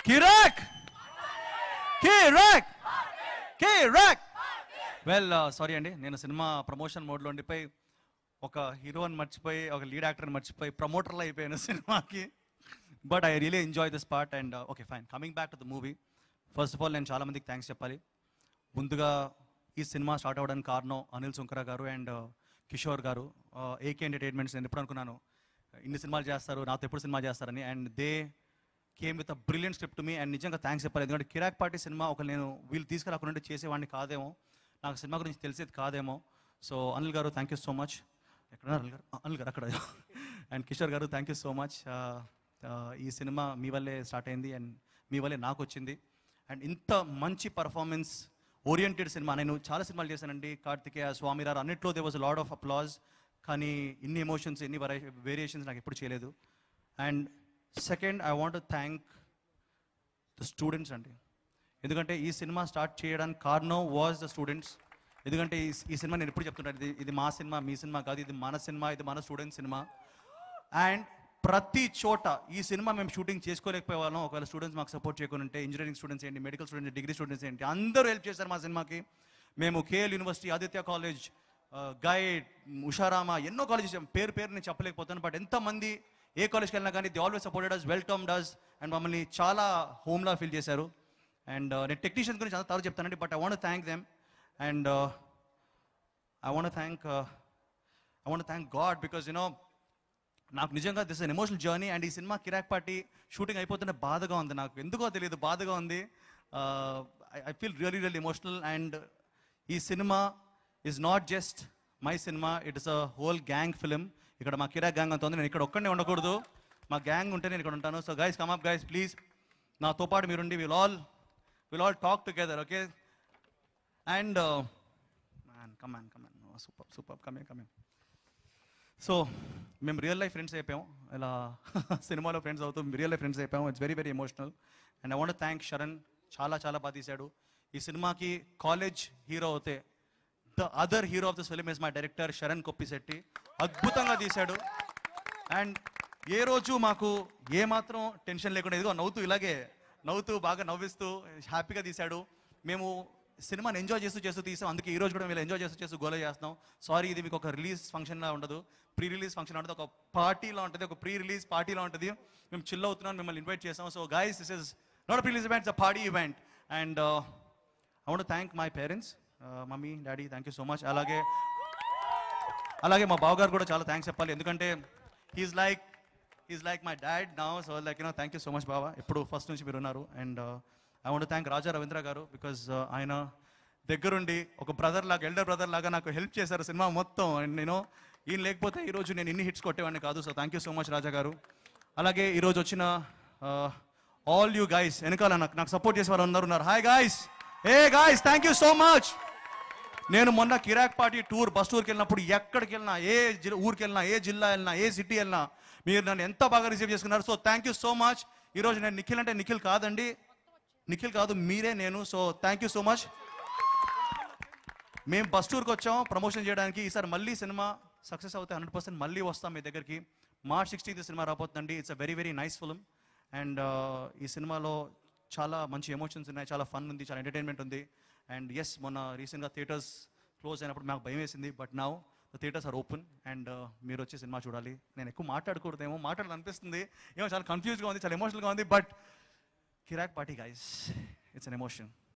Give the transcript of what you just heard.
కిరాక్ కిరాక్ కిరాక్ వెల్ సారీ అండి నేను సినిమా ప్రమోషన్ మోడ్లో ఉండిపోయి ఒక హీరోని మర్చిపోయి ఒక లీడ్ యాక్టర్ని మర్చిపోయి ప్రమోటర్లో అయిపోయాను సినిమాకి but I really enjoy this part and okay fine coming back to the movie first of all నేను చాలా మందికి థ్యాంక్స్ చెప్పాలి ముందుగా ఈ సినిమా స్టార్ట్ అవ్వడానికి కారణం అనిల్ సుంకర గారు అండ్ కిషోర్ గారు ఏకే ఎంటర్టైన్మెంట్స్ నేను ఎప్పుడు అనుకున్నాను ఇన్ని సినిమాలు చేస్తారు నాతో ఎప్పుడు సినిమా చేస్తారని and they came with a brilliant script మీ అండ్ నిజంగా థ్యాంక్స్ చెప్పాలి ఎందుకంటే కిరాక్ పార్టీ సినిమా ఒక నేను వీళ్ళు తీసుకురాకుండా చేసేవాడిని కాదేమో నాకు సినిమా గురించి తెలిసేది కాదేమో సో అనిల్ గారు థ్యాంక్ యూ సో మచ్ ఎక్కడ అనిల్ గారు అనిల్ గారు అక్కడ and Kishore garu thank you so much ఈ సినిమా మీ వల్లే స్టార్ట్ అయింది అండ్ మీ వల్లే నాకు వచ్చింది అండ్ ఇంత మంచి పర్ఫార్మెన్స్ ఓరియంటెడ్ సినిమా నేను చాలా సినిమాలు చేశానండి కార్తికేయ స్వామిరారు అన్నిట్లో they was lot of applause కానీ ఇన్ని ఎమోషన్స్ ఎన్ని వరై వేరియేషన్స్ నాకు ఎప్పుడు చేయలేదు and second I want thank the students అండి ఎందుకంటే ఈ సినిమా స్టార్ట్ చేయడానికి కారణం వాజ్ ద స్టూడెంట్స్ ఎందుకంటే ఈ ఈ సినిమా నేను ఎప్పుడు చెప్తుంటాను ఇది ఇది మా సినిమా మీ సినిమా కాదు ఇది మన సినిమా ఇది మన స్టూడెంట్ సినిమా అండ్ ప్రతి చోట ఈ సినిమా మేము షూటింగ్ చేసుకోలేకపోయే వాళ్ళం ఒకవేళ స్టూడెంట్స్ మాకు సపోర్ట్ చేయకుండా ఉంటే ఇంజనీరింగ్ స్టూడెంట్స్ ఏంటి మెడికల్ స్టూడెంట్స్ డిగ్రీ స్టూడెంట్స్ ఏంటి అందరూ హెల్ప్ చేశారు మా సినిమాకి మేము కేఎల్ యూనివర్సిటీ ఆదిత్య కాలేజ్ గైడ్ ఉషారామ ఎన్నో కాలేజెస్ పేరు పేరు నేను చెప్పలేకపోతాను బట్ ఎంతమంది ఏ కాలేజ్కి వెళ్ళినా కానీ they always supported us welcomed us and మమ్మల్ని చాలా హోమ్లా ఫీల్ చేశారు అండ్ నేను టెక్నీషియన్స్ గురించి అంత తర్వాత చెప్తానండి but I want thank them and I want thank I want thank God because you know నాకు నిజంగా this an emotional journey and ఈ సినిమా కిరాక్ పార్టీ షూటింగ్ అయిపోతుంటే బాధగా ఉంది నాకు ఎందుకో తెలియదు బాధగా ఉంది I feel really real emotional and ఈ సినిమా is not just my cinema it is a whole gang film ఇక్కడ మా కిరాక్ గ్యాంగ్ అంత ఉంది నేను ఇక్కడ ఒక్కడనే ఉండకూడదు మా గ్యాంగ్ ఉంటే నేను ఇక్కడ ఉంటాను so guys come up guys please నాతో పాటు మీరుండి will all will all talk together okay and man come man come man super super కమే కమే సో మేము రియల్ లైఫ్ ఫ్రెండ్స్ అయిపోయాం ఇలా సినిమాలో ఫ్రెండ్స్ అవుతూ రియల్ లైఫ్ ఫ్రెండ్స్ అయిపోయాం it's very very emotional and I want thank Sharan చాలా చాలా బాగా తీశాడు ఈ సినిమాకి కాలేజ్ హీరో అవుతే the other hero of this film is my director Sharan Koppisetti అద్భుతంగా తీశాడు అండ్ ఏ రోజు మాకు ఏ మాత్రం టెన్షన్ లేకుండా ఇదిగో నవ్వుతూ ఇలాగే నవ్వుతూ బాగా నవ్విస్తూ హ్యాపీగా తీశాడు మేము సినిమాని ఎంజాయ్ చేస్తూ చేస్తూ తీసాం అందుకే ఈ రోజు కూడా మేము ఎంజాయ్ చేస్తూ చేస్తూ గోల చేస్తున్నాం సారీ ఇది మీకు ఒక రిలీజ్ ఫంక్షన్లా ఉండదు ప్రీ రిలీజ్ ఫంక్షన్ ఉంటుంది ఒక పార్టీలో ఉంటుంది ఒక ప్రీ రిలీజ్ పార్టీలో ఉంటుంది మేము చిల్ అవుతున్నాం మిమ్మల్ని ఇన్వైట్ చేసాం so guys this is not pre release event it's a party event and I want thank my parents mummy daddy thank you so much అలాగే అలాగే మా బావగారు కూడా చాలా థ్యాంక్స్ చెప్పాలి ఎందుకంటే he's like he's like my dad నా so like you know thank you so much బాబా ఎప్పుడు ఫస్ట్ నుంచి మీరు ఉన్నారు and I want thank Raja Ravindra గారు బికాజ్ ఆయన దగ్గరుండి ఒక బ్రదర్ లాగా ఎల్డర్ బ్రదర్ లాగా నాకు హెల్ప్ చేశారు సినిమా మొత్తం అండ్ నేను ఈయన లేకపోతే ఈరోజు నేను ఇన్ని హిట్స్ కొట్టేవాడిని కాదు so thank you so much Raja గారు అలాగే ఈరోజు వచ్చిన ఆల్ యూ గైస్ వెనకాల నాకు నాకు సపోర్ట్ చేసే వారు అందరు ఉన్నారు hi guys hey guys thank you so much నేను మొన్న కిరాక్ పార్టీ టూర్ బస్ టూర్కి వెళ్ళినప్పుడు ఎక్కడికి వెళ్ళినా ఏ జి- ఊరికి వెళ్ళినా ఏ జిల్లా వెళ్ళినా ఏ సిటీ వెళ్ళినా మీరు నన్ను ఎంత బాగా రిసీవ్ చేసుకున్నారు so thank you so much ఈరోజు నేను నిఖిల్ అంటే నిఖిల్ కాదండి నిఖిల్ కాదు మీరే నేను so thank you so much మేము బస్ టూర్కి వచ్చాం ప్రమోషన్ చేయడానికి ఈసారి మళ్ళీ సినిమా సక్సెస్ అవుతే హండ్రెడ్ పర్సెంట్ మళ్ళీ వస్తాం మీ దగ్గరికి మార్చ్ సిక్స్టీన్త్ సినిమా రాబోతుందండి it's a very very nice film and ఈ సినిమాలో చాలా మంచి ఎమోషన్స్ ఉన్నాయి చాలా ఫన్ ఉంది చాలా ఎంటర్టైన్మెంట్ ఉంది అండ్ ఎస్ మొన్న రీసెంట్గా థియేటర్స్ క్లోజ్ అయినప్పుడు మాకు భయం వేసింది but now the theatres are open and మీరు వచ్చి సినిమా చూడాలి నేను ఎక్కువ మాట్లాడకూడదేమో మాట్లాడాలనిపిస్తుంది ఏమో చాలా కన్ఫ్యూజ్గా ఉంది చాలా ఎమోషనల్గా ఉంది but Kirrak party guys it's an emotion